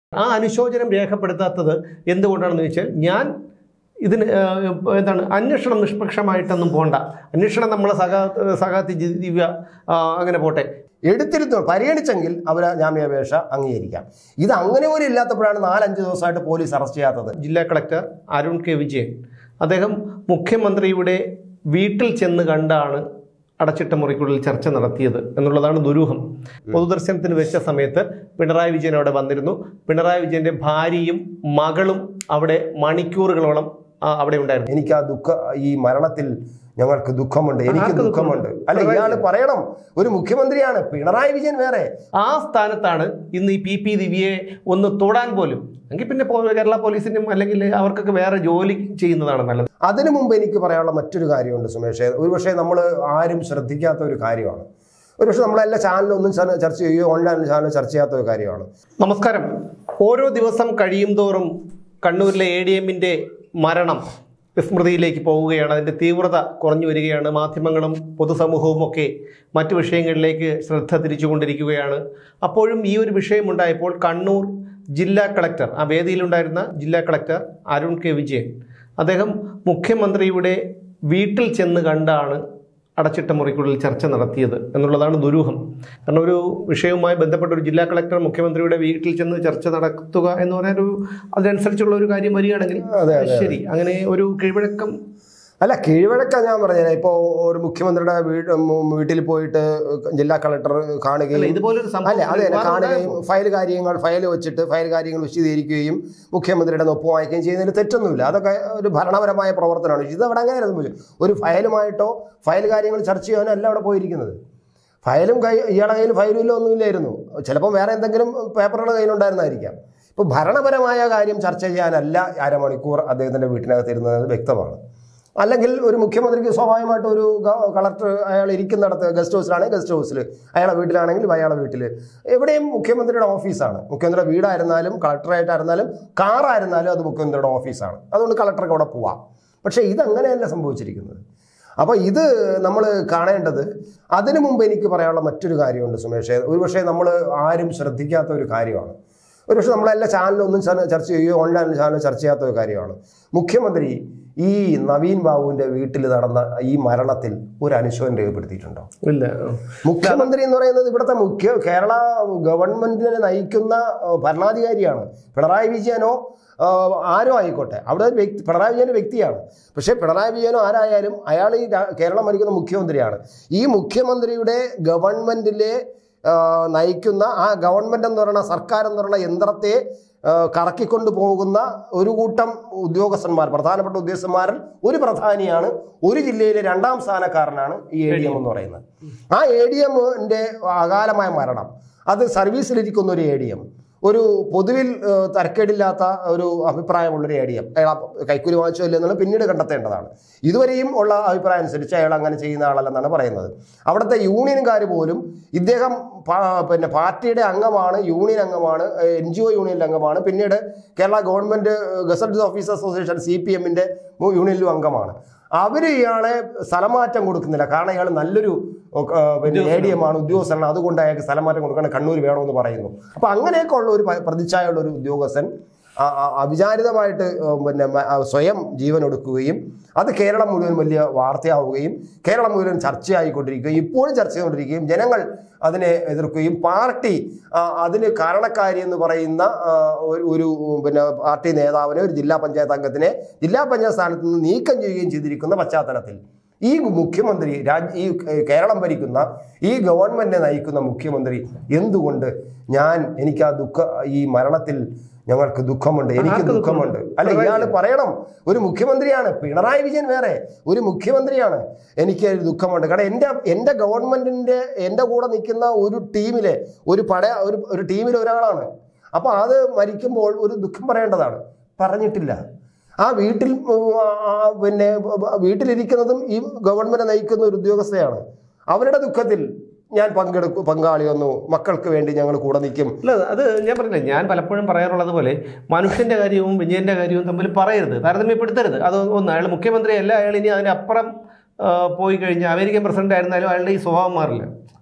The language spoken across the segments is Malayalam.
ആ അനുശോചനം രേഖപ്പെടുത്താത്തത് എന്തുകൊണ്ടാണെന്ന് ചോദിച്ചാൽ ഞാൻ ഇതിന് ആ, എന്താണ് അന്വേഷണം നിഷ്പക്ഷമായിട്ടൊന്നും പോണ്ട അന്വേഷണം നമ്മളെ സഹാ സഹാത്തി ദിവ്യ ആ, അങ്ങനെ പോട്ടെ എടുത്തിരുത്തോ പരിഗണിച്ചെങ്കിൽ അവർ ജാമ്യാപേക്ഷ അംഗീകരിക്കാം ഇത് അങ്ങനെ പോലും ഇല്ലാത്തപ്പോഴാണ് നാലഞ്ച് ദിവസമായിട്ട് പോലീസ് അറസ്റ്റ് ചെയ്യാത്തത് ജില്ലാ കളക്ടർ അരുൺ കെ വിജയൻ അദ്ദേഹം മുഖ്യമന്ത്രിയുടെ വീട്ടിൽ ചെന്ന് കണ്ടാണ് അടച്ചിട്ട മുറിക്കുള്ളിൽ ചർച്ച നടത്തിയത് എന്നുള്ളതാണ് ദുരൂഹം പൊതുദർശനത്തിന് വെച്ച സമയത്ത് പിണറായി വിജയൻ അവിടെ വന്നിരുന്നു പിണറായി വിജയന്റെ ഭാര്യയും മകളും അവിടെ മണിക്കൂറുകളോളം ആ, അവിടെ ഉണ്ടായിരുന്നു എനിക്ക് ആ ദുഃഖ ഈ മരണത്തിൽ ഞങ്ങൾക്ക് ദുഃഖമുണ്ട് എനിക്ക് ആർക്ക് ദുഃഖമുണ്ട് ദുഃഖമുണ്ട്? അല്ല ഇയാൾ പറയണം ഒരു മുഖ്യമന്ത്രിയാണ് പിണറായി വിജയൻ വേറെ ആ സ്ഥാനത്താണ് ഇന്ന് ഈ പി പി ദിവ്യയെ ഒന്ന് തൊടാൻ പോലും എങ്കിൽ പിന്നെ പോ- കേരള പോലീസിനും അല്ലെങ്കിൽ അവർക്കൊക്കെ വേറെ ജോലി ചെയ്യുന്നതാണ് നല്ലത് അതിനു മുമ്പ് എനിക്ക് പറയാനുള്ള മറ്റൊരു കാര്യമുണ്ട് സുമേഷ് ഒരുപക്ഷെ നമ്മൾ ആരും ശ്രദ്ധിക്കാത്ത ഒരു കാര്യമാണ് ഒരുപക്ഷെ നമ്മളെല്ലാ ചാനലൊന്നും ചർച്ച ചർച്ച ചെയ്യുകയോ ഓൺലൈൻ ചാനൽ ചർച്ച ചെയ്യാത്ത ഒരു കാര്യമാണ് നമസ്കാരം ഓരോ ദിവസം കഴിയും തോറും കണ്ണൂരിലെ എ ഡി എമ്മിൻ്റെ മരണം വിസ്മൃതിയിലേക്ക് പോവുകയാണ് അതിൻ്റെ തീവ്രത കുറഞ്ഞു വരികയാണ് മാധ്യമങ്ങളും പൊതുസമൂഹവും ഒക്കെ മറ്റു വിഷയങ്ങളിലേക്ക് ശ്രദ്ധ തിരിച്ചുകൊണ്ടിരിക്കുകയാണ് അപ്പോഴും ഈ ഒരു വിഷയമുണ്ടായപ്പോൾ കണ്ണൂർ ജില്ലാ കളക്ടർ ആ വേദിയിലുണ്ടായിരുന്ന ജില്ലാ കളക്ടർ അരുൺ കെ വിജയൻ അദ്ദേഹം മുഖ്യമന്ത്രിയുടെ വീട്ടിൽ ചെന്ന് കണ്ടാണ് അടച്ചിട്ട മുറിക്കുള്ളിൽ ചർച്ച നടത്തിയത് എന്നുള്ളതാണ് ദുരൂഹം കാരണം ഒരു വിഷയവുമായി ബന്ധപ്പെട്ട ഒരു ജില്ലാ കളക്ടർ മുഖ്യമന്ത്രിയുടെ വീട്ടിൽ ചെന്ന് ചർച്ച നടത്തുക എന്ന് പറഞ്ഞാൽ ഒരു അതിനനുസരിച്ചുള്ള ഒരു കാര്യം വരികയാണെങ്കിൽ അതെ, അതെ. ശരി അങ്ങനെ ഒരു കീഴ്വഴക്കം അല്ല കീഴ്വഴക്കം ഞാൻ പറഞ്ഞത് ഇപ്പോൾ ഒരു മുഖ്യമന്ത്രിയുടെ വീട് ഉം, വീട്ടിൽ പോയിട്ട് ജില്ലാ കളക്ടർ അല്ല കാണുകയും ഇതുപോലൊരു അല്ല അത് തന്നെ കാണുകയും സംഭവം ഫയൽ കാര്യങ്ങൾ ഫയൽ വെച്ചിട്ട് ഫയൽ കാര്യങ്ങൾ വിശദീകരിക്കുകയും മുഖ്യമന്ത്രിയുടെ ഒപ്പം വായിക്കുകയും ചെയ്യുന്നതിൽ തെറ്റൊന്നുമില്ല അതൊക്കെ ഒരു ഭരണപരമായ പ്രവർത്തനമാണ് ഇത് അവിടെ അങ്ങനെ സംഭവിച്ചു ഒരു ഫയലുമായിട്ടോ ഫയൽ കാര്യങ്ങൾ ചർച്ച ചെയ്യാനോ അല്ല അവിടെ പോയിരിക്കുന്നത് ഫയലും കൈ ഇയാളുടെ കയ്യിൽ ഫയലും ഇല്ല ഒന്നുമില്ലായിരുന്നു ചിലപ്പോൾ വേറെ എന്തെങ്കിലും പേപ്പറുകൾ കയ്യിലുണ്ടായിരുന്നായിരിക്കാം ഇപ്പോൾ ഭരണപരമായ കാര്യം ചർച്ച ചെയ്യാനല്ല അരമണിക്കൂർ അദ്ദേഹത്തിൻ്റെ വീട്ടിനകത്ത് ഇരുന്നത് വ്യക്തമാണ് അല്ലെങ്കിൽ ഒരു മുഖ്യമന്ത്രിക്ക് സ്വാഭാവികമായിട്ട് ഒരു ഗ- കളക്ടർ അയാൾ ഇരിക്കുന്നിടത്ത് ഗസ്റ്റ് ഹൗസിലാണെങ്കിൽ ഗസ്റ്റ് ഹൗസിൽ അയാളെ വീട്ടിലാണെങ്കിൽ അയാളെ വീട്ടിൽ എവിടെയും മുഖ്യമന്ത്രിയുടെ ഓഫീസാണ് മുഖ്യമന്ത്രിയുടെ വീടായിരുന്നാലും കളക്ടറായിട്ടായിരുന്നാലും കാറായിരുന്നാലും അത് മുഖ്യമന്ത്രിയുടെ ഓഫീസാണ് അതുകൊണ്ട് കളക്ടർക്ക് അവിടെ പോവാം പക്ഷേ ഇതങ്ങനെയല്ല സംഭവിച്ചിരിക്കുന്നത് അപ്പോൾ ഇത് നമ്മൾ കാണേണ്ടത് അതിനു മുമ്പ് എനിക്ക് പറയാനുള്ള മറ്റൊരു കാര്യമുണ്ട് സുമേഷ് ഒരുപക്ഷെ നമ്മൾ ആരും ശ്രദ്ധിക്കാത്ത ഒരു കാര്യമാണ് ഒരുപക്ഷെ നമ്മളെല്ലാ ചാനലൊന്നും ചർച്ച ചർച്ച ചെയ്യുകയോ ഓൺലൈൻ ചാനൽ ചർച്ച ചെയ്യാത്ത ഒരു കാര്യമാണ് മുഖ്യമന്ത്രി ഈ നവീൻ ബാബുവിൻ്റെ വീട്ടിൽ നടന്ന ഈ മരണത്തിൽ ഒരു അനുശോചനം രേഖപ്പെടുത്തിയിട്ടുണ്ടോ ഇല്ല മുഖ്യമന്ത്രി എന്ന് പറയുന്നത് ഇവിടുത്തെ മുഖ്യ കേരള ഗവൺമെന്റിനെ നയിക്കുന്ന ഏഹ്, ഭരണാധികാരിയാണ് പിണറായി വിജയനോ ഏഹ്, ആരോ ആയിക്കോട്ടെ അവിടെ ഒരു വ്യക്തി പിണറായി വിജയൻ ഒരു വ്യക്തിയാണ് പക്ഷേ പിണറായി വിജയനോ ആരായാലും അയാൾ ഈ രാ- കേരളം ഭരിക്കുന്ന മുഖ്യമന്ത്രിയാണ് ഈ മുഖ്യമന്ത്രിയുടെ ഗവൺമെന്റിലെ ഏഹ്, നയിക്കുന്ന ആ ഗവൺമെന്റ് എന്ന് പറയുന്ന സർക്കാർ എന്ന് പറയുന്ന യന്ത്രത്തെ ഏഹ്, കറക്കിക്കൊണ്ട് പോകുന്ന ഒരു കൂട്ടം ഉദ്യോഗസ്ഥന്മാർ പ്രധാനപ്പെട്ട ഉദ്യോഗസ്ഥന്മാരിൽ ഒരു പ്രധാനിയാണ് ഒരു ജില്ലയിലെ രണ്ടാം സ്ഥാനക്കാരനാണ് ഈ എ ഡി എം എന്ന് പറയുന്നത് ആ എ ഡി എമ്മിൻ്റെ അകാലമായ മരണം അത് സർവീസിലിരിക്കുന്ന ഒരു എ ഡി എം ഒരു പൊതുവിൽ ഏഹ്, തരക്കേടില്ലാത്ത ഒരു അഭിപ്രായമുള്ളൊരു എ ഡി എം അയാൾ ആ കൈക്കൂലി വാങ്ങിച്ചോ ഇല്ലെന്നുള്ളത് പിന്നീട് കണ്ടെത്തേണ്ടതാണ് ഇതുവരെയും ഉള്ള അഭിപ്രായം അനുസരിച്ച് അയാൾ അങ്ങനെ ചെയ്യുന്ന ആളല്ലെന്നാണ് പറയുന്നത് അവിടുത്തെ യൂണിയൻകാർ പോലും ഇദ്ദേഹം പാ- പിന്നെ പാർട്ടിയുടെ അംഗമാണ് യൂണിയൻ അംഗമാണ് എൻ ജി ഒ യൂണിയനിലെ അംഗമാണ് പിന്നീട് Kerala government gazette officer association C P എമ്മിൻ്റെ യൂണിയനിലും അംഗമാണ് അവർ ഇയാളെ സ്ഥലമാറ്റം കൊടുക്കുന്നില്ല കാരണം ഇയാൾ നല്ലൊരു ആ, പിന്നെ എ ഡി എം ആണ് ഉദ്യോഗസ്ഥനാണ് അതുകൊണ്ട് അയാൾക്ക് സ്ഥലമാറ്റം കൊടുക്കണം കണ്ണൂർ വേണമെന്ന് പറയുന്നു അപ്പോൾ അങ്ങനെയൊക്കെ ഉള്ള ഒരു പ- പ്രതിച്ഛായുള്ള ഒരു ഉദ്യോഗസ്ഥൻ ആ- ആ- അവിചാരിതമായിട്ട് ആ, പിന്നെ മ- ആ, സ്വയം ജീവൻ ഒടുക്കുകയും അത് കേരളം മുഴുവൻ വലിയ വാർത്തയാവുകയും കേരളം മുഴുവൻ ചർച്ചയായിക്കൊണ്ടിരിക്കുകയും ഇപ്പോഴും ചർച്ച ചെയ്തുകൊണ്ടിരിക്കുകയും ജനങ്ങൾ അതിനെ എതിർക്കുകയും പാർട്ടി ആ, അതിന് കാരണക്കാരി എന്ന് പറയുന്ന ആ, ഒരു- ഒരു പിന്നെ പാർട്ടി നേതാവിനെ ഒരു ജില്ലാ പഞ്ചായത്ത് അംഗത്തിനെ ജില്ലാ പഞ്ചായത്ത് സ്ഥാനത്ത് നിന്ന് നീക്കം ചെയ്യുകയും ചെയ്തിരിക്കുന്ന പശ്ചാത്തലത്തിൽ ഈ മുഖ്യമന്ത്രി രാജ് ഈ കേരളം ഭരിക്കുന്ന ഈ ഗവൺമെന്റിനെ നയിക്കുന്ന മുഖ്യമന്ത്രി എന്തുകൊണ്ട് ഞാൻ എനിക്ക് ആ ദുഃഖ ഈ മരണത്തിൽ ഞങ്ങൾക്ക് ദുഃഖമുണ്ട് എനിക്ക് ആർക്ക് ദുഃഖമുണ്ട് ദുഃഖമുണ്ട്? അല്ല പിണറായി ഇയാൾ പറയണം ഒരു മുഖ്യമന്ത്രിയാണ് പിണറായി വിജയൻ വേറെ ഒരു മുഖ്യമന്ത്രിയാണ് എനിക്ക് ഒരു ദുഃഖമുണ്ട് കാരണം എൻ്റെ എൻ്റെ ഗവൺമെന്റിന്റെ എൻ്റെ കൂടെ നിൽക്കുന്ന ഒരു ടീമിലെ ഒരു പട ഒരു ഒരു ടീമിലെ ഒരാളാണ് അപ്പോൾ അത് മരിക്കുമ്പോൾ ഒരു ദുഃഖം പറയേണ്ടതാണ് പറഞ്ഞിട്ടില്ല ആ വീട്ടിൽ ഉം, ആ, പിന്നെ വീട്ടിലിരിക്കുന്നതും ഈ ഗവൺമെന്റ് നയിക്കുന്ന ഒരു ഉദ്യോഗസ്ഥയാണ് അവരുടെ ദുഃഖത്തിൽ ഞാൻ പങ്കെടുക്കും പങ്കാളിയൊന്നു മക്കൾക്ക് വേണ്ടി ഞങ്ങൾ കൂടെ നിൽക്കും അല്ല അത് ഞാൻ പറഞ്ഞില്ല ഞാൻ പലപ്പോഴും പറയാറുള്ളത് പോലെ മനുഷ്യന്റെ കാര്യവും വിജയന്റെ കാര്യവും തമ്മിൽ പറയരുത് താരതമ്യപ്പെടുത്തരുത് അത് ഒന്ന് അയാൾ മുഖ്യമന്ത്രിയല്ല അയാൾ ഇനി അതിനപ്പുറം ആ, പോയി കഴിഞ്ഞാൽ അമേരിക്കൻ പ്രസിഡന്റ് ആയിരുന്നാലും അയാളുടെ ഈ സ്വഭാവം മാറില്ല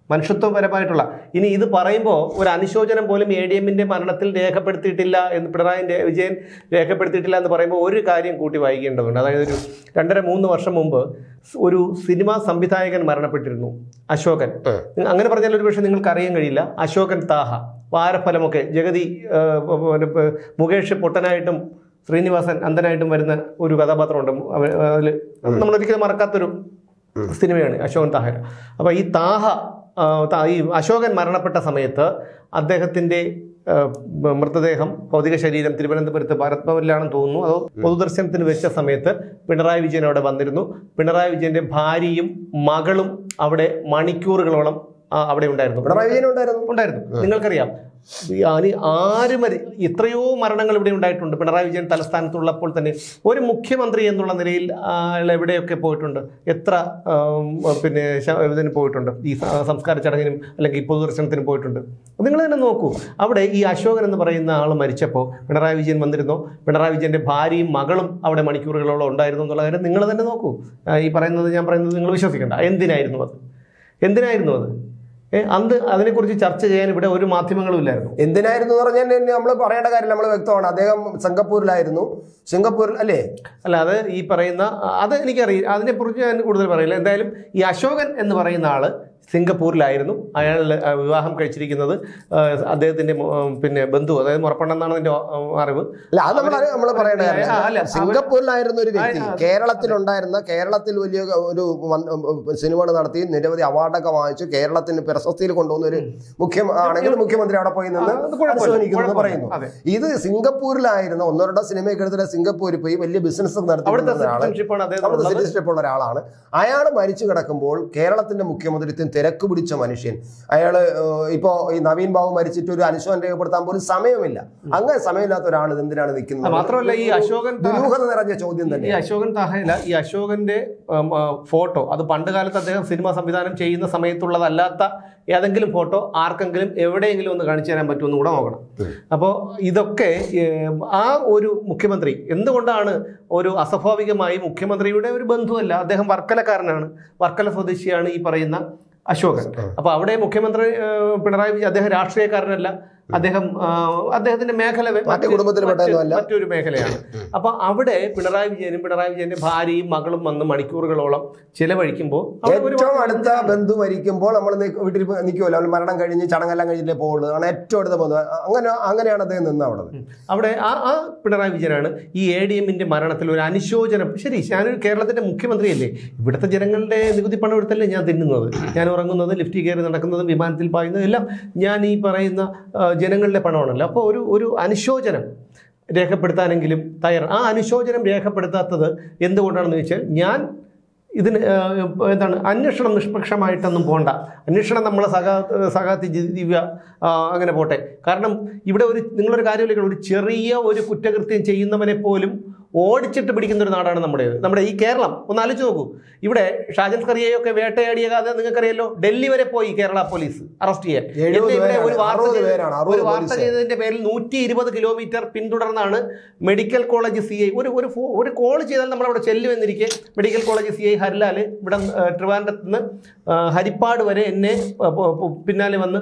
മനുഷ്യത്വപരമായിട്ടുള്ള ഇനി ഇത് പറയുമ്പോൾ ഒരു അനുശോചനം പോലും എ ഡി എമ്മിന്റെ മരണത്തിൽ രേഖപ്പെടുത്തിയിട്ടില്ല എന്ന് പിണറായി രെ- വിജയൻ രേഖപ്പെടുത്തിയിട്ടില്ല എന്ന് പറയുമ്പോൾ ഒരു കാര്യം കൂട്ടി വായിക്കേണ്ടതുണ്ട് അതായത് ഒരു രണ്ടര മൂന്ന് വർഷം മുമ്പ് സ് ഒരു സിനിമാ സംവിധായകൻ മരണപ്പെട്ടിരുന്നു അശോകൻ അങ്ങനെ പറഞ്ഞാൽ ഒരു പക്ഷേ നിങ്ങൾക്ക് അറിയാൻ കഴിയില്ല അശോകൻ താഹ വാരഫലമൊക്കെ ജഗതി ആ, പിന്നെ, പ- മുകേഷ് പൊട്ടനായിട്ടും ശ്രീനിവാസൻ അന്ധനായിട്ടും വരുന്ന ഒരു കഥാപാത്രമുണ്ട് അതിൽ നമ്മളൊരിക്കലും മറക്കാത്തൊരു സിനിമയാണ് അശോകൻ താഹര അപ്പോൾ ഈ താഹ ആ, ത- ഈ അശോകൻ മരണപ്പെട്ട സമയത്ത് അദ്ദേഹത്തിൻ്റെ ആ, മ- മൃതദേഹം ഭൗതിക ശരീരം തിരുവനന്തപുരത്ത് ഭാരത് ഭവനിലാണെന്ന് തോന്നുന്നു അതോ പൊതുദർശനത്തിന് വെച്ച സമയത്ത് പിണറായി വിജയൻ അവിടെ വന്നിരുന്നു പിണറായി വിജയന്റെ ഭാര്യയും മകളും അവിടെ മണിക്കൂറുകളോളം ആ, അവിടെ ഉണ്ടായിരുന്നു പിണറായി വിജയൻ ഉണ്ടായിരുന്നു ഉണ്ടായിരുന്നു നിങ്ങൾക്കറിയാം ഈ അനി ആര് മരി ഇത്രയോ മരണങ്ങൾ ഇവിടെ ഉണ്ടായിട്ടുണ്ട് പിണറായി വിജയൻ തലസ്ഥാനത്തുള്ളപ്പോൾ തന്നെ ഒരു മുഖ്യമന്ത്രി എന്നുള്ള നിലയിൽ ആൾ എവിടെയൊക്കെ പോയിട്ടുണ്ട് എത്ര ആം, പിന്നെ ശ- ഇതിന് പോയിട്ടുണ്ട് ഈ സ- സംസ്കാര ചടങ്ങിനും അല്ലെങ്കിൽ പൊതുദർശനത്തിനും പോയിട്ടുണ്ട് നിങ്ങൾ തന്നെ നോക്കൂ അവിടെ ഈ അശോകൻ എന്ന് പറയുന്ന ആൾ മരിച്ചപ്പോൾ പിണറായി വിജയൻ വന്നിരുന്നോ പിണറായി വിജയന്റെ ഭാര്യയും മകളും അവിടെ മണിക്കൂറുകളോളം ഉണ്ടായിരുന്നു എന്നുള്ള കാര്യം നിങ്ങൾ തന്നെ നോക്കൂ ആ, ഈ പറയുന്നത് ഞാൻ പറയുന്നത് നിങ്ങൾ വിശ്വസിക്കണ്ട എന്തിനായിരുന്നു അത് എന്തിനായിരുന്നു അത് ഏ, അന്ന് അതിനെക്കുറിച്ച് ചർച്ച ചെയ്യാൻ ഇവിടെ ഒരു മാധ്യമങ്ങളും ഇല്ലായിരുന്നു എന്തിനായിരുന്നു എന്ന് പറഞ്ഞാൽ നമ്മൾ പറയേണ്ട കാര്യം നമ്മൾ വ്യക്തമാണ് അദ്ദേഹം സിംഗപ്പൂരിലായിരുന്നു സിംഗപ്പൂരിൽ അല്ലേ അല്ല അത് ഈ പറയുന്ന അത് എനിക്കറിയില്ല അതിനെക്കുറിച്ച് ഞാൻ കൂടുതൽ പറയില്ല എന്തായാലും ഈ അശോകൻ എന്ന് പറയുന്ന ആള് സിംഗപ്പൂരിലായിരുന്നു അയാൾ ആ, വിവാഹം കഴിച്ചിരിക്കുന്നത് ആ, അദ്ദേഹത്തിന്റെ മോ- പിന്നെ ബന്ധു അതായത് മുറപ്പണ്ണ എന്നാണ് എൻ്റെ അറിവ് അല്ല അത് നമ്മൾ നമ്മൾ പറയേണ്ട ആ, അല്ല, കാര്യം അവൻ- സിംഗപ്പൂരിലായിരുന്ന ഒരു വ്യക്തി ആ, ആ, കേരളത്തിലുണ്ടായിരുന്ന കേരളത്തിൽ വലിയ ഒരു വൻ- സിനിമകൾ നടത്തി നിരവധി അവാർഡൊക്കെ വാങ്ങിച്ചു കേരളത്തിന് പ്രശസ്തിയിൽ കൊണ്ടുവന്ന ഒരു മുഖ്യ ആണെങ്കിൽ മുഖ്യമന്ത്രി അവിടെ പോയി നിന്ന് ആ, അത് കുഴപ്പമില്ല, അനുശോചിക്കുന്നു എന്ന് കുഴപ്പമില്ല. പറയുന്നു അതെ. ഇത് സിംഗപ്പൂരിലായിരുന്ന ഒന്നോ രണ്ടോ സിനിമയൊക്കെ എടുത്തിട്ട് സിംഗപ്പൂരിൽ പോയി വലിയ ബിസിനസ് നടത്തി അവിടുത്തെ കൊണ്ടിരുന്ന ആള് സിറ്റിസൺഷിപ്പാണ് അദ്ദേഹം അവിടുത്തെ ഉള്ളത്. സിറ്റിസൺഷിപ്പ് ഉള്ള ഒരാളാണ് അയാൾ മരിച്ചു കിടക്കുമ്പോൾ കേരളത്തിന്റെ മുഖ്യമന്ത്രിത്വം തിരക്ക് പിടിച്ച മനുഷ്യൻ അയാൾ ഇപ്പോ ഈ നവീൻ ബാബു മരിച്ചിട്ട് ഒരു അനുശോചനം രേഖപ്പെടുത്താൻ പോലും സമയമില്ല അങ്ങനെ സമയമില്ലാത്ത ഒരാൾ ഇത് എന്തിനാണ് ആ, നിൽക്കുന്നത് മാത്രമല്ല ഈ അശോകൻ താ- ദുരൂഹത നിറഞ്ഞ ചോദ്യം ഈ തന്നെ അശോകൻ താഹയില ഈ അശോകന്റെ ഉം, ആ, ഫോട്ടോ അത് പണ്ട് കാലത്ത് അദ്ദേഹം സിനിമ സംവിധാനം ചെയ്യുന്ന സമയത്തുള്ളതല്ലാത്ത ഏതെങ്കിലും ഫോട്ടോ ആർക്കെങ്കിലും എവിടെയെങ്കിലും ഒന്ന് കാണിച്ചു തരാൻ പറ്റുമെന്ന് കൂടെ നോക്കണം അപ്പോൾ ഇതൊക്കെ ഏം, ആ ഒരു മുഖ്യമന്ത്രി എന്തുകൊണ്ടാണ് ഒരു അസ്വാഭാവികമായി മുഖ്യമന്ത്രിയുടെ ഒരു ബന്ധുവല്ല അദ്ദേഹം വർക്കലക്കാരനാണ് വർക്കല സ്വദേശിയാണ് ഈ പറയുന്ന അശോകൻ അപ്പോൾ അവിടെ മുഖ്യമന്ത്രി ഏഹ്, പിണറായി വിജയൻ അദ്ദേഹം രാഷ്ട്രീയക്കാരനല്ല അദ്ദേഹം ആ, അദ്ദേഹത്തിന്റെ മേഖല വെ- മറ്റു കുടുംബത്തിൽപ്പെട്ടതൊന്നുമല്ല. മറ്റൊരു മേഖലയാണ് അപ്പൊ അവിടെ പിണറായി വിജയനും പിണറായി വിജയന്റെ ഭാര്യയും മകളും വന്ന് മണിക്കൂറുകളോളം ചിലവഴിക്കുമ്പോൾ അവിടെ ഒരു ഏറ്റവും അടുത്ത ബന്ധു മരിക്കുമ്പോൾ നമ്മൾ വീട്ടിൽ നിൽക്കുമല്ലോ അവൾ മരണം കഴിഞ്ഞ് ചടങ്ങെല്ലാം കഴിഞ്ഞിട്ടേ പോകുള്ളൂ ആണ് ഏറ്റവും അടുത്ത ബന്ധു അങ്ങനെ അങ്ങനെയാണ് അദ്ദേഹം നിന്ന് അവിടെ അവിടെ ആ ആ പിണറായി വിജയനാണ് ഈ എ ഡി എമ്മിന്റെ മരണത്തിൽ ഒരു അനുശോചനം ശരി ഞാനൊരു കേരളത്തിന്റെ മുഖ്യമന്ത്രിയല്ലേ ഇവിടുത്തെ ജനങ്ങളുടെ നികുതി പണം എടുത്തല്ലേ ഞാൻ തിന്നുന്നത് ഞാൻ ഉറങ്ങുന്നത് ലിഫ്റ്റിൽ കയറി നടക്കുന്നതും വിമാനത്തിൽ പായുന്നതും എല്ലാം ഞാൻ ഈ പറയുന്ന ആ, ജനങ്ങളുടെ പണമാണല്ലോ അപ്പോൾ ഒരു ഒരു അനുശോചനം രേഖപ്പെടുത്താനെങ്കിലും തയ്യാർ ആ അനുശോചനം രേഖപ്പെടുത്താത്തത് എന്തുകൊണ്ടാണെന്ന് ചോദിച്ചാൽ ഞാൻ ഇതിന് ആ, എന്താണ് അന്വേഷണം നിഷ്പക്ഷമായിട്ടൊന്നും പോണ്ട അന്വേഷണം നമ്മളെ സഹാ സഹാത്തി ദിവ്യ ആ, അങ്ങനെ പോട്ടെ കാരണം ഇവിടെ ഒരു നിങ്ങളൊരു കാര്യമില്ല ഒരു ചെറിയ ഒരു കുറ്റകൃത്യം ചെയ്യുന്നവനെ പോലും ഓടിച്ചിട്ട് പിടിക്കുന്ന ഒരു നാടാണ് നമ്മുടേത് നമ്മുടെ ഈ കേരളം ഒന്ന് ആലോചിച്ച് നോക്കൂ ഇവിടെ ഷാജൻ കറിയെയൊക്കെ വേട്ടയാടിയ കഥ നിങ്ങൾക്കറിയാലോ ഡൽഹി വരെ പോയി കേരള പോലീസ് അറസ്റ്റ് ചെയ്യാൻ എഴുപത് എന്നെ ഇവിടെ പേരാണ്, ഒരു വാർത്ത അറുപത് ചെയ്ത് പേരാണ്, അറുപത് ഒരു വാർത്ത പോലീസ്. ചെയ്തതിന്റെ പേരിൽ നൂറ്റി ഇരുപത് കിലോമീറ്റർ പിന്തുടർന്നാണ് മെഡിക്കൽ കോളേജ് സി ഐ ഒരു ഒരു ഫോ- ഒരു കോൾ ചെയ്താൽ നമ്മളവിടെ ചെല്ലുമെന്നിരിക്കെ medical college C I Harilal ഇവിടെ ആ, ട്രിവാൻഡ്രത്ത് നിന്ന് ആ, ഹരിപ്പാട് വരെ എന്നെ ആ, പോ- പോ- പിന്നാലെ വന്ന്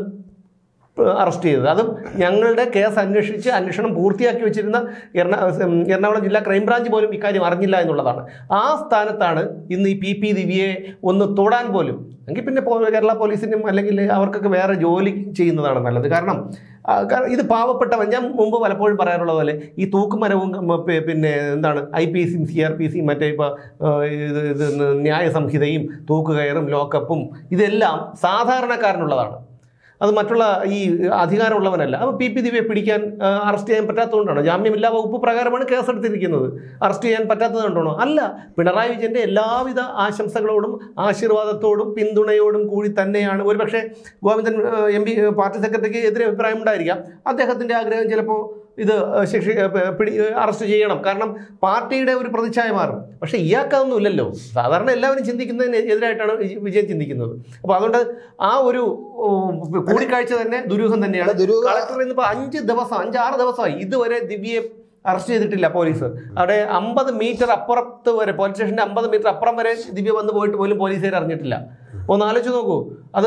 അറസ്റ്റ് ചെയ്തത് അതും ഞങ്ങളുടെ കേസ് അന്വേഷിച്ച് അന്വേഷണം പൂർത്തിയാക്കി വെച്ചിരുന്ന എറണാ ഉം, എറണാകുളം ജില്ലാ ക്രൈംബ്രാഞ്ച് പോലും ഇക്കാര്യം അറിഞ്ഞില്ല എന്നുള്ളതാണ് ആ സ്ഥാനത്താണ് ഇന്ന് ഈ പി പി ദിവ്യയെ ഒന്ന് തൊടാൻ പോലും എങ്കിൽ പിന്നെ പോ- കേരള പോലീസിനും അല്ലെങ്കിൽ അവർക്കൊക്കെ വേറെ ജോലി ചെയ്യുന്നതാണ് നല്ലത് കാരണം ആ, കാരണം ഇത് പാവപ്പെട്ടവൻ ഞാൻ മുമ്പ് പലപ്പോഴും പറയാറുള്ള പോലെ ഈ തൂക്കുമരവും ഉം, പി- പിന്നെ എന്താണ് ഐ പി സിയും സി ആർ പി സിയും മറ്റേ ഇപ്പോൾ ഇത് ഇത് ന്യായ സംഹിതയും തൂക്കുകയറും ലോക്കപ്പും ഇതെല്ലാം സാധാരണക്കാരനുള്ളതാണ് അത് മറ്റുള്ള ഈ അധികാരമുള്ളവനല്ല അപ്പോൾ പി പി ദിവ്യയെ പിടിക്കാൻ ആ, അറസ്റ്റ് ചെയ്യാൻ പറ്റാത്തതുകൊണ്ടാണ് ജാമ്യമില്ലാ വകുപ്പ് പ്രകാരമാണ് കേസെടുത്തിരിക്കുന്നത് അറസ്റ്റ് ചെയ്യാൻ പറ്റാത്തത് കൊണ്ടാണോ അല്ല പിണറായി വിജയന്റെ എല്ലാവിധ ആശംസകളോടും ആശീർവാദത്തോടും പിന്തുണയോടും കൂടി തന്നെയാണ് ഒരുപക്ഷെ ഗോവിന്ദൻ എം പി പാർട്ടി സെക്രട്ടറിക്ക് എതിരെ അഭിപ്രായം ഉണ്ടായിരിക്കാം അദ്ദേഹത്തിന്റെ ആഗ്രഹം ചിലപ്പോൾ ഇത് ശിക്ഷ പിടി അറസ്റ്റ് ചെയ്യണം കാരണം പാർട്ടിയുടെ ഒരു പ്രതിച്ഛായ മാറും പക്ഷേ ഇയാൾക്കതൊന്നും ഇല്ലല്ലോ സാധാരണ എല്ലാവരും ചിന്തിക്കുന്നതിന് എതിരായിട്ടാണ് വിജ- വിജയൻ ചിന്തിക്കുന്നത് അപ്പോൾ അതുകൊണ്ട് ആ ഒരു ഉം, കൂടിക്കാഴ്ച തന്നെ ദുരൂഹം തന്നെയാണ് അല്ല, ദുരൂഹ- കളക്ടർ ഇന്നിപ്പോൾ അഞ്ച് ദിവസം അഞ്ചാറ് ദിവസമായി ഇതുവരെ ദിവ്യയെ അറസ്റ്റ് ചെയ്തിട്ടില്ല പോലീസ് അവിടെ അമ്പത് മീറ്റർ അപ്പുറത്ത് വരെ പോലീസ് സ്റ്റേഷന്റെ അമ്പത് മീറ്റർ അപ്പുറം വരെ ദിവ്യ വന്ന് പോയിട്ട് പോലും പോലീസുകാർ അറിഞ്ഞിട്ടില്ല ഒന്ന് ആലോചിച്ച് നോക്കൂ അത്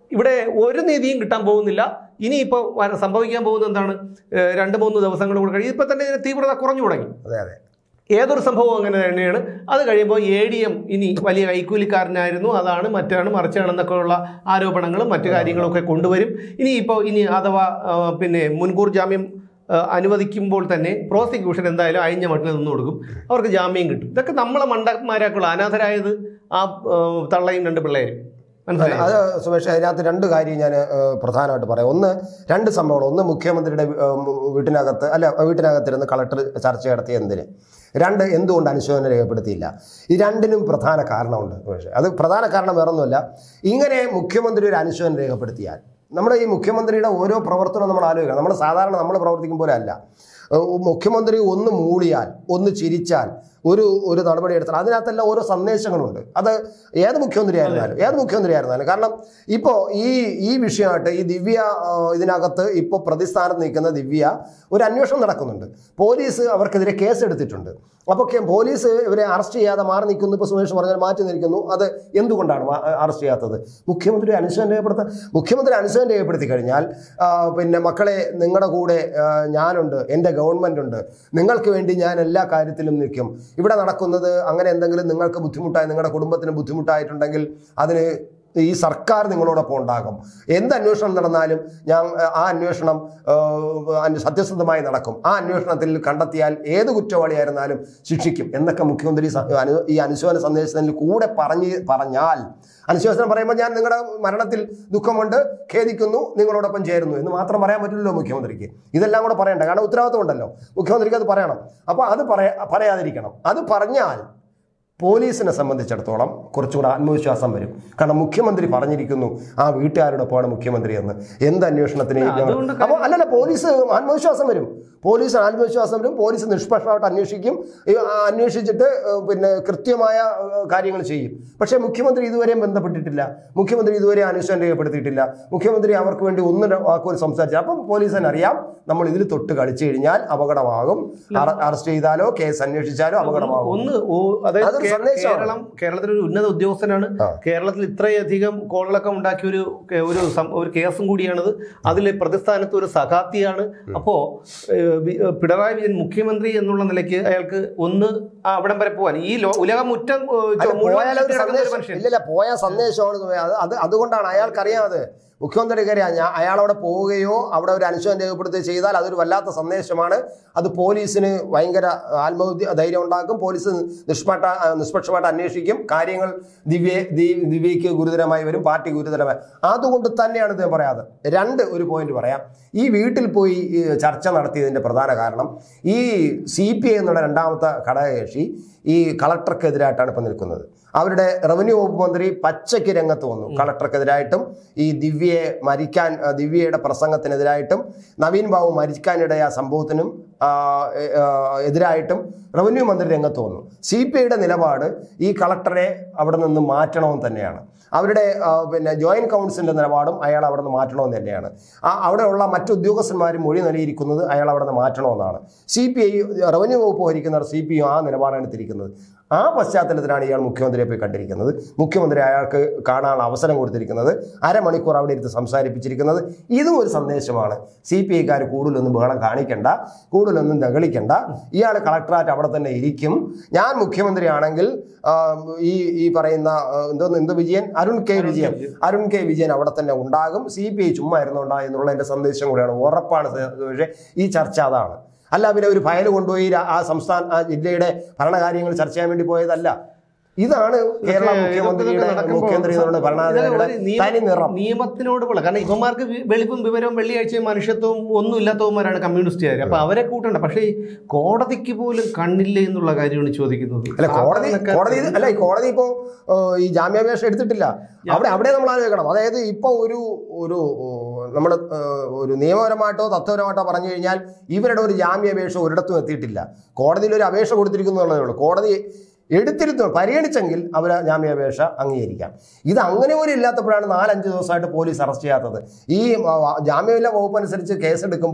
ഇവിടെ ഒരു നീതിയും കിട്ടാൻ പോകുന്നില്ല ഇനിയിപ്പോൾ വര- സംഭവിക്കാൻ പോകുന്നത് എന്താണ് ഏഹ് രണ്ട് മൂന്ന് ദിവസങ്ങൾ കൂടെ കഴിയും ഇപ്പം തന്നെ ഇതിന് തീവ്രത കുറഞ്ഞു തുടങ്ങി അതെ അതെ ഏതൊരു സംഭവവും അങ്ങനെ തന്നെയാണ് അത് കഴിയുമ്പോൾ എ ഡി എം ഇനി വലിയ കൈക്കൂലിക്കാരനായിരുന്നു അതാണ് മറ്റാണ് മറിച്ചാണെന്നൊക്കെയുള്ള ആരോപണങ്ങളും മറ്റു കാര്യങ്ങളൊക്കെ കൊണ്ടുവരും ഇനി ഇപ്പോൾ ഇനി അഥവാ ആ, പിന്നെ മുൻകൂർ ജാമ്യം ആ, അനുവദിക്കുമ്പോൾ തന്നെ പ്രോസിക്യൂഷൻ എന്തായാലും അഴിഞ്ഞ മട്ടിൽ നിന്ന് കൊടുക്കും അവർക്ക് ജാമ്യം കിട്ടും ഇതൊക്കെ നമ്മളെ മണ്ടന്മാരാക്കുള്ള അനാഥരായത് ആ ആ, തള്ളയും രണ്ട് പിള്ളേരും മനസ്സിലായോ അത് സുമേഷ് അതിനകത്ത് രണ്ട് കാര്യം ഞാൻ പ്രധാനമായിട്ട് പറയാം ഒന്ന് രണ്ട് സംഭവങ്ങൾ ഒന്ന് മുഖ്യമന്ത്രിയുടെ ഏ, വീട്ടിനകത്ത് അല്ല വീട്ടിനകത്തിരുന്ന് കളക്ടർ ചർച്ച നടത്തിയ എന്തിന് രണ്ട് എന്തുകൊണ്ട് അനുശോചനം രേഖപ്പെടുത്തിയില്ല ഈ രണ്ടിനും പ്രധാന കാരണമുണ്ട് സുമേഷ് അത് പ്രധാന കാരണം വേറൊന്നുമല്ല ഇങ്ങനെ മുഖ്യമന്ത്രി ഒരു അനുശോചനം രേഖപ്പെടുത്തിയാൽ നമ്മുടെ ഈ മുഖ്യമന്ത്രിയുടെ ഓരോ പ്രവർത്തനവും നമ്മൾ ആലോചിക്കണം നമ്മൾ സാധാരണ നമ്മൾ പ്രവർത്തിക്കും പോലെ അല്ല ഏഹ് മുഖ്യമന്ത്രി ഒന്ന് മൂളിയാൽ ഒന്ന് ചിരിച്ചാൽ ഒരു ഒരു നടപടി എടുത്താൽ അതിനകത്തെല്ലാം ഓരോ സന്ദേശങ്ങളുണ്ട് അത് ഏത് മുഖ്യമന്ത്രി ആയിരുന്നാലും ഏത് മുഖ്യമന്ത്രി ആയിരുന്നാലും കാരണം ഇപ്പോൾ ഈ ഈ വിഷയമായിട്ട് ഈ ദിവ്യ ആ, ഇതിനകത്ത് ഇപ്പോൾ പ്രതിസ്ഥാനത്ത് നിൽക്കുന്ന ദിവ്യ ഒരു അന്വേഷണം നടക്കുന്നുണ്ട് പോലീസ് അവർക്കെതിരെ കേസ് എടുത്തിട്ടുണ്ട് അപ്പോൾ കെ- പോലീസ് ഇവരെ അറസ്റ്റ് ചെയ്യാതെ മാറി നിൽക്കുന്നു ഇപ്പോൾ സുമേഷ് പറഞ്ഞാൽ മാറ്റി നിൽക്കുന്നു അത് എന്തുകൊണ്ടാണ് മാ- അറസ്റ്റ് ചെയ്യാത്തത് മുഖ്യമന്ത്രി അനുശോചനം രേഖപ്പെടുത്താൻ മുഖ്യമന്ത്രി അനുശോചനം രേഖപ്പെടുത്തി കഴിഞ്ഞാൽ ആ, പിന്നെ മക്കളെ നിങ്ങളുടെ കൂടെ ആ, ഞാനുണ്ട് എൻ്റെ ഗവൺമെൻറ് ഉണ്ട് നിങ്ങൾക്ക് വേണ്ടി ഞാൻ എല്ലാ കാര്യത്തിലും നിൽക്കും ഇവിടെ നടക്കുന്നത് അങ്ങനെ എന്തെങ്കിലും നിങ്ങൾക്ക് ബുദ്ധിമുട്ടായി നിങ്ങളുടെ കുടുംബത്തിന് ബുദ്ധിമുട്ടായിട്ടുണ്ടെങ്കിൽ അതിന് ഈ സർക്കാർ നിങ്ങളോടൊപ്പം ഉണ്ടാകും എന്ത് അന്വേഷണം നടന്നാലും ഞാൻ ആ അന്വേഷണം ആ, അന്വ- സത്യസന്ധമായി നടക്കും ആ അന്വേഷണത്തിൽ കണ്ടെത്തിയാൽ ഏത് കുറ്റവാളിയായിരുന്നാലും ശിക്ഷിക്കും എന്നൊക്കെ മുഖ്യമന്ത്രി സ- അനു- ഈ അനുശോചന സന്ദേശത്തിൽ കൂടെ പറഞ്ഞ് പറഞ്ഞാൽ അനുശോചനം പറയുമ്പോൾ ഞാൻ നിങ്ങളുടെ മരണത്തിൽ ദുഃഖമുണ്ട് ഖേദിക്കുന്നു നിങ്ങളോടൊപ്പം ചേരുന്നു എന്ന് മാത്രം പറയാൻ പറ്റില്ലല്ലോ മുഖ്യമന്ത്രിക്ക് ഇതെല്ലാം കൂടെ പറയണ്ട കാരണം ഉത്തരവാദിത്വം ഉണ്ടല്ലോ മുഖ്യമന്ത്രിക്ക് അത് പറയണം അപ്പോൾ അത് പറയാ പറയാതിരിക്കണം അത് പറഞ്ഞാൽ പോലീസിനെ സംബന്ധിച്ചിടത്തോളം കുറച്ചുകൂടെ ആത്മവിശ്വാസം വരും കാരണം മുഖ്യമന്ത്രി പറഞ്ഞിരിക്കുന്നു ആ വീട്ടുകാരോടൊപ്പമാണ് മുഖ്യമന്ത്രി എന്ന് എന്ത് അന്വേഷണത്തിനെയും ഞങ്ങൾ- അതുകൊണ്ട് അപ്പോൾ അല്ലല്ല പോലീസ് ആത്മവിശ്വാസം വരും പോലീസ് ആത്മവിശ്വാസം വരും പോലീസ് നിഷ്പക്ഷമായിട്ട് അന്വേഷിക്കും ഈ, ആ, അന്വേഷിച്ചിട്ട് ഏഹ്, പിന്നെ കൃത്യമായ ഏഹ്, കാര്യങ്ങൾ ചെയ്യും പക്ഷേ മുഖ്യമന്ത്രി ഇതുവരെയും ബന്ധപ്പെട്ടിട്ടില്ല മുഖ്യമന്ത്രി ഇതുവരെ അനുശോചനം രേഖപ്പെടുത്തിയിട്ടില്ല മുഖ്യമന്ത്രി അവർക്ക് വേണ്ടി ഒന്നും വാക്കുകൾ സംസാരിച്ചു അപ്പം പോലീസിന് അറിയാം നമ്മൾ ഇതിൽ തൊട്ട് കളിച്ചു കഴിഞ്ഞാൽ അപകടമാകും അറ- അറസ്റ്റ് ചെയ്താലോ കേസ് അന്വേഷിച്ചാലോ അപകടമാകും ഒന്ന് ഓ- അതായത് അതൊരു കേ- സന്ദേശമാണ്. കേരളം കേരളത്തിൽ ഒരു ഉന്നത ഉദ്യോഗസ്ഥനാണ് ആ. കേരളത്തിൽ ഇത്രയധികം കോളിളക്കം ഉണ്ടാക്കിയ ഒരു കേ- ഒരു സം- ഒരു കേസും കൂടിയാണിത് അതിൽ പ്രതിസ്ഥാനത്ത് ഒരു സഖാത്തിയാണ് അപ്പോ ഏഹ്, വി- ഏഹ്, പിണറായി വിജയൻ മുഖ്യമന്ത്രി എന്നുള്ള നിലയ്ക്ക് അയാൾക്ക് ഒന്ന് ആ അവിടം വരെ പോകാൻ ഈ ലോ- ഉലകം മുറ്റം ഏഹ്, അല്ല, മുഴുവൻ പോയാൽ ഒരു ചുറ്റി നടക്കുന്ന ഒരു സന്ദേശം മനുഷ്യൻ ഇല്ലല്ല പോയ സന്ദേശമാണ് സുമേ. അത് അത് അതുകൊണ്ടാണ് അയാൾക്കറിയാം അത് മുഖ്യമന്ത്രിക്ക് അറിയാം ഞാൻ അയാൾ അവിടെ പോവുകയോ അവിടെ ഒരു അനുശോചനം രേഖപ്പെടുത്തുകയോ ചെയ്താൽ അതൊരു വല്ലാത്ത സന്ദേശമാണ് അത് പോലീസിന് ഭയങ്കര ആത്മബുദ്ധി ധൈര്യം ഉണ്ടാക്കും പോലീസ് നിഷ്പക്ഷ നിഷ്പക്ഷമായിട്ട് അന്വേഷിക്കും കാര്യങ്ങൾ ദിവ്യ ദി- ദിവ്യയ്ക്ക് ഗുരുതരമായി വരും പാർട്ടി ഗുരുതരമായി അതുകൊണ്ട് തന്നെയാണ് ഇത് പറയാതെ രണ്ട് ഒരു പോയിന്റ് പറയാം ഈ വീട്ടിൽ പോയി ഈ ചർച്ച നടത്തിയതിൻ്റെ പ്രധാന കാരണം ഈ സി പി ഐ എന്നുള്ള രണ്ടാമത്തെ ഘടകകക്ഷി ഈ കളക്ടർക്കെതിരായിട്ടാണ് ഇപ്പം നിൽക്കുന്നത് അവരുടെ റവന്യൂ വകുപ്പ് മന്ത്രി പച്ചയ്ക്ക് രംഗത്ത് വന്നു കളക്ടർക്കെതിരായിട്ടും ഈ ദിവ്യയെ മരിക്കാൻ ആ, ദിവ്യയുടെ പ്രസംഗത്തിനെതിരായിട്ടും നവീൻ ബാബു മരിക്കാനിടയ സംഭവത്തിനും ആ, എ- ആ, എതിരായിട്ടും റവന്യൂ മന്ത്രി രംഗത്ത് വന്നു സി പി ഐയുടെ നിലപാട് ഈ കളക്ടറെ അവിടെ നിന്ന് മാറ്റണമെന്ന് തന്നെയാണ് അവരുടെ ആ, പിന്നെ ജോയിന്റ് കൗൺസിലിന്റെ നിലപാടും അയാൾ അവിടെ നിന്ന് മാറ്റണമെന്ന് തന്നെയാണ് ആ അവിടെയുള്ള മറ്റു ഉദ്യോഗസ്ഥന്മാരും മൊഴി നൽകിയിരിക്കുന്നത് അയാൾ അവിടെ നിന്ന് മാറ്റണമെന്നാണ് സി പി ഐ റവന്യൂ വകുപ്പ് ഭരിക്കുന്നവർ സി പി ഐ ആ നിലപാടാണ് തിരിക്കുന്നത് ആ പശ്ചാത്തലത്തിലാണ് ഇയാൾ മുഖ്യമന്ത്രിയെ പോയി കണ്ടിരിക്കുന്നത് മുഖ്യമന്ത്രി അയാൾക്ക് കാണാനുള്ള അവസരം കൊടുത്തിരിക്കുന്നത് അരമണിക്കൂർ അവിടെ ഇരുന്ന് സംസാരിപ്പിച്ചിരിക്കുന്നത് ഇതും ഒരു സന്ദേശമാണ് സി പി ഐക്കാർ കൂടുതലൊന്നും ബഹളം കാണിക്കണ്ട കൂടുതലൊന്നും ദകളിക്കണ്ട ഇയാൾ കളക്ടറാറ്റ് അവിടെ തന്നെ ഇരിക്കും ഞാൻ മുഖ്യമന്ത്രിയാണെങ്കിൽ ആ, ഈ ഈ പറയുന്ന ആ, എന്തോന്ന് എന്ത് വിജയൻ അരുൺ കെ വിജയൻ അരുൺ കെ വിജയൻ അവിടെ തന്നെ ഉണ്ടാകും സി പി ഐ ചുമ്മാ ഇരുന്നുണ്ടാ എന്നുള്ള എൻ്റെ സന്ദേശം കൂടെയാണ് ഉറപ്പാണ് സ- പക്ഷേ ഈ ചർച്ച അതാണ് അല്ല പിന്നെ ഒരു ഫയൽ കൊണ്ടുപോയി ആ- ആ സംസ്ഥാന ആ ജില്ലയുടെ ഭരണകാര്യങ്ങൾ ചർച്ച ചെയ്യാൻ വേണ്ടി പോയതല്ല ഇതാണ് കേരള ഇതൊക്കെ മുഖ്യമന്ത്രിയുടെ നടക്കുമ്പോൾ മുഖ്യമന്ത്രി എന്നുള്ള ഭരണാധികാരിയുടെ ഇതൊക്കെ ഒരു നിയമ- തനി നിറം നിയമത്തിനോട് കൊള്ള കാരണം ഇവന്മാർക്ക് വി- വെളിപ്പും വിവരവും വെള്ളിയാഴ്ചയും മനുഷ്യത്വവും ഒന്നും ഇല്ലാത്തവന്മാരാണ് കമ്മ്യൂണിസ്റ്റുകാർ അപ്പൊ അവരെ കൂട്ടണ്ട പക്ഷേ ഈ കോടതിക്ക് പോലും കണ്ണില്ലേ എന്നുള്ള കാര്യമാണ് ചോദിക്കുന്നത് അല്ല കോടതി സാധാരണക്കാർക്ക് കോടതി അല്ല ഈ കോടതി ഇപ്പോൾ ഈ ജാമ്യാപേക്ഷ എടുത്തിട്ടില്ല അവിടെ അവിടെ നമ്മൾ ആലോചിക്കണം അതായത് ഇപ്പോൾ ഒരു ഒരു നമ്മൾ ഒരു നിയമപരമായിട്ടോ തത്വപരമായിട്ടോ പറഞ്ഞു കഴിഞ്ഞാൽ ഇവരുടെ ഒരു ജാമ്യാപേക്ഷ ഒരിടത്തും എത്തിയിട്ടില്ല കോടതിയിൽ ഒരു അപേക്ഷ കൊടുത്തിരിക്കുന്നു എന്നുള്ളതേ ഉള്ളൂ കോടതി എടുത്തിരുന്നു പരിഗണിച്ചെങ്കിൽ അവർ ജാമ്യാപേക്ഷ അംഗീകരിക്കാം ഇത് അങ്ങനെ പോലും ഇല്ലാത്തപ്പോഴാണ് നാലഞ്ച് ദിവസമായിട്ട് പോലീസ് അറസ്റ്റ് ചെയ്യാത്തത് ഈ ആ, ജാമ്യമില്ലാ വകുപ്പ് അനുസരിച്ച് കേസെടുക്കുമ്പോൾ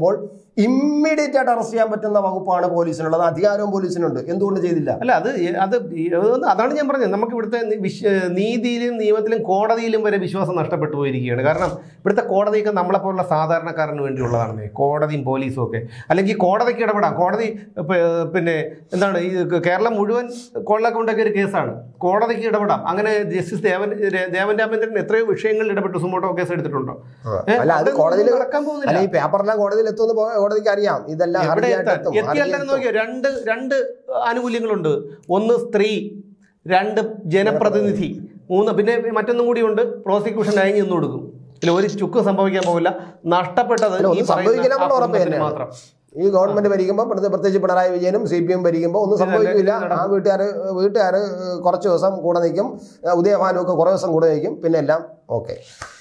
ഇമ്മീഡിയറ്റ് ആയിട്ട് അറസ്റ്റ് ചെയ്യാൻ പറ്റുന്ന വകുപ്പാണ് പോലീസിനുള്ളത് അധികാരവും പോലീസിനുണ്ട് എന്തുകൊണ്ട് ചെയ്തില്ല അല്ല അത് എ- അത് ഈ- അത് അതാണ് ഞാൻ പറഞ്ഞത് നമുക്ക് ഇവിടുത്തെ നി- വിശ്- നീതിയിലും നിയമത്തിലും കോടതിയിലും വരെ വിശ്വാസം നഷ്ടപ്പെട്ടു പോയിരിക്കുകയാണ് കാരണം ഇവിടുത്തെ കോടതിയൊക്കെ നമ്മളെപ്പോലുള്ള സാധാരണക്കാരന് വേണ്ടിയുള്ളതാണ് കോടതിയും പോലീസും ഒക്കെ അല്ലെങ്കിൽ കോടതിക്ക് ഇടപെടാം കോടതി പ- പിന്നെ എന്താണ് ഈ കേരളം മുഴുവൻ കൊള്ളക്കൊണ്ടൊക്കെ ഒരു കേസാണ് കോടതിക്ക് ഇടപെടാം അങ്ങനെ ജസ്റ്റിസ് ദേവൻ രേ- ദേവൻ രാമേന്ദ്രൻ എത്രയോ വിഷയങ്ങളിൽ ഇടപെട്ട് സുമോട്ടോ കേസ് എടുത്തിട്ടുണ്ടോ ഏ, അല്ല അത് അതൊന്നും കോടതിയിൽ നടക്കാൻ പോകുന്നില്ല അല്ല ഈ പേപ്പറെല്ലാം കോടതിയിൽ എത്തുമെന്ന് പോ- കോടതിക്ക് അറിയാം ഇതെല്ലാം എവിടെ ഹർജിയായിട്ട് എത്താൻ എത്തും. എത്തിയാൽ തന്നെ ഹർജി നോക്കിയോ രണ്ട് രണ്ട് ആനുകൂല്യങ്ങളുണ്ട് ഒന്ന് സ്ത്രീ രണ്ട് ജനപ്രതിനിധി മൂന്ന് പിന്നെ മറ്റൊന്നും കൂടിയുണ്ട് പ്രോസിക്യൂഷൻ അയഞ്ഞു നിന്ന് കൊടുക്കും ഇതിൽ ഒരു ചുക്കും സംഭവിക്കാൻ പോകില്ല നഷ്ടപ്പെട്ടത് അല്ല, ഈ ഒന്നും പറയുന്ന സംഭവിക്കില്ല ആ എന്നുള്ള ഉറപ്പ് കുടുംബത്തിന് തന്നെയാണ്. മാത്രം ഈ ഗവൺമെന്റ് ഭരിക്കുമ്പോൾ പ്രത്യേകിച്ച് പ്രത്യേകിച്ച് പിണറായി വിജയനും സി പി എം ഭരിക്കുമ്പോൾ ഒന്നും സംഭവിക്കില്ല ആ വീട്ടുകാർ വീട്ടുകാർ കുറച്ച് ദിവസം കൂടെ നിൽക്കും ഉദയഭാനും ഒക്കെ കുറേ ദിവസം കൂടെ നിൽക്കും പിന്നെ എല്ലാം ഓക്കെ